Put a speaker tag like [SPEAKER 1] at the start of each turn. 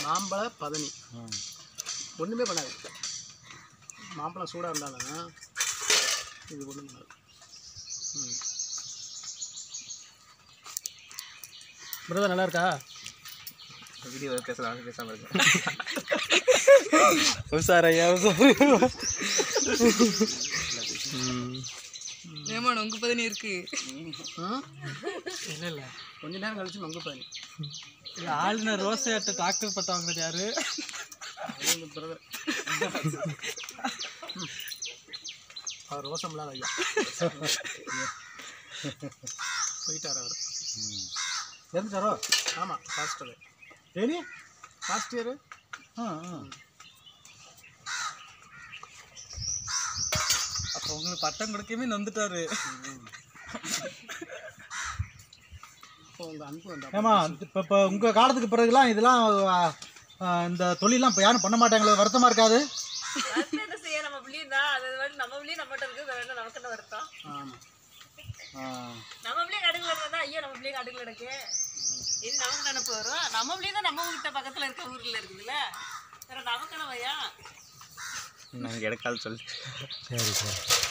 [SPEAKER 1] மாம்பழ பதனி ஒன்றுமே பண்ணாது மாம்பழம் சூடாக இருந்தாலும் இது ஒன்றும் பண்ணாது ம் பிரதர் நல்லா இருக்கா
[SPEAKER 2] வீடியோ பேசலாம் பேசாமல் இருக்கேன்
[SPEAKER 3] உஷார் ஐயா
[SPEAKER 4] ஏமா உங்க பதினி இருக்கு
[SPEAKER 1] ம்
[SPEAKER 3] இல்லை இல்லை
[SPEAKER 1] கொஞ்ச நேரம் கழிச்சு மங்கு பதனி
[SPEAKER 3] ஆளுநர் ரோசையாட்ட டாக்டர் பட்டம் வாங்கினது யாரு
[SPEAKER 1] அது இந்த பிரதர் அவர் ரோசம் இல்லாத ஐயா போயிட்டார் அவர்
[SPEAKER 5] இறந்துட்டாரோ
[SPEAKER 1] ஆமாம் பாஸ்டர்
[SPEAKER 5] ஏனி
[SPEAKER 1] லாஸ்ட் இயர்
[SPEAKER 5] ஆ ஆ
[SPEAKER 3] அப்போ உங்களுக்கு பட்டம் கொடுக்கவே நொந்துட்டாரு
[SPEAKER 1] அப்போ உங்கள் அன்பு வந்தா
[SPEAKER 5] ஏமா இப்போ இப்போ உங்கள் காலத்துக்கு பிறகுலாம் இதெல்லாம் ஆ, ஆ, இந்த தொழிலாம் இப்போ யாரும் பண்ண மாட்டாங்களோ வருத்தமாக இருக்காது
[SPEAKER 4] என்ன செய்ய நம்ம பிள்ளையும் தான் அது வந்து நம்ம பிள்ளையும் நம்மகிட்ட இருக்கு வேணும் நமக்கு என்ன வருத்தம்
[SPEAKER 1] ஆமாம்
[SPEAKER 5] ஆ
[SPEAKER 4] நம்ம பிள்ளைங்க அடுக்கல இருந்தா ஐயோ நம்ம பிள்ளைங்க அடுக்கல கிடக்கு இது நமக்கு நினைப்பு வரும் நம்ம பிள்ளைங்க தான் நம்ம வீட்டு பக்கத்துல இருக்க ஊர்ல இருக்குதுல்ல வேற நமக்கு என்ன பையன்
[SPEAKER 2] நாங்கள் இடக்கால் சொல்லி
[SPEAKER 5] சரி சரி